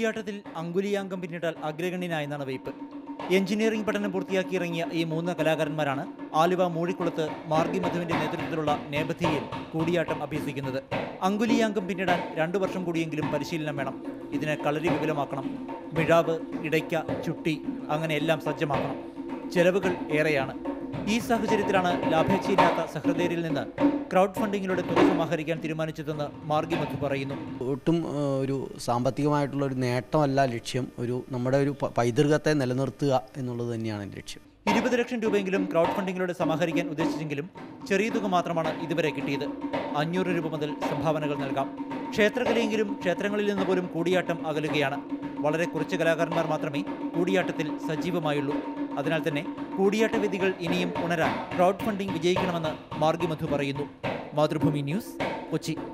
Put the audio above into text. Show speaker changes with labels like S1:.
S1: കൂടിയാട്ടത്തിൽ അങ്കുലിയാങ്കം പിന്നിട്ടാൽ അഗ്രഗണ്യനായെന്നാണ് വയ്പ് engineering പഠനം പൂർത്തിയാക്കി ഇറങ്ങിയ ഈ മൂന്ന് കലാകാരന്മാരാണ് ആലുവ മൂഴിക്കുളത്ത് മാർഗി മധുവിന്റെ നേതൃത്വത്തിലുള്ള നേപഥ്യയിൽ കൂടിയാട്ടം അഭ്യസിക്കുന്നത് അങ്കുലിയാങ്കം പിന്നിടാൻ രണ്ടു വർഷം കൂടിയെങ്കിലും പരിശീലനം വേണം ഇതിനെ കളരി വിപുലമാക്കണം മിഴാവ് ഇടയ്ക്ക ചുട്ടി അങ്ങനെ എല്ലാം സജ്ജമാക്കണം ചെലവുകൾ ഏറെയാണ് ഈ സാഹചര്യത്തിലാണ് ലാഭേച്ഛയില്ലാത്ത സഹൃദയരിൽ നിന്ന് ക്രൗഡ് ഫണ്ടിങ്ങിലൂടെ തുക സമാഹരിക്കാൻ തീരുമാനിച്ചതെന്ന് മാർഗി മധു പറയുന്നു
S2: ഒട്ടും ആ, ഒരു സാമ്പത്തികമായിട്ടുള്ള ഒരു നേട്ടമല്ല ലക്ഷ്യം ഒരു നമ്മുടെ ഒരു പ- പൈതൃകത്തെ നിലനിർത്തുക എന്നുള്ളത് തന്നെയാണ് എൻ്റെ ലക്ഷ്യം
S1: ഇരുപത് ലക്ഷം രൂപയെങ്കിലും ക്രൗഡ് ഫണ്ടിങ്ങിലൂടെ സമാഹരിക്കാൻ ഉദ്ദേശിച്ചെങ്കിലും ചെറിയ തുക മാത്രമാണ് ഇതുവരെ കിട്ടിയത് അഞ്ഞൂറ് രൂപ മുതൽ സംഭാവനകൾ നൽകാം ക്ഷേത്രകലയെങ്കിലും ക്ഷേത്രങ്ങളിൽ നിന്ന് പോലും കൂടിയാട്ടം അകലുകയാണ് വളരെ കുറച്ച് കലാകാരന്മാർ മാത്രമേ കൂടിയാട്ടത്തിൽ സജീവമായുള്ളൂ അതിനാൽ തന്നെ കൂടിയാട്ട വേദികൾ ഇനിയും ഉണരാൻ ക്രൗഡ് ഫണ്ടിംഗ് വിജയിക്കണമെന്ന് മാർഗി മധു പറയുന്നു മാതൃഭൂമി ന്യൂസ് കൊച്ചി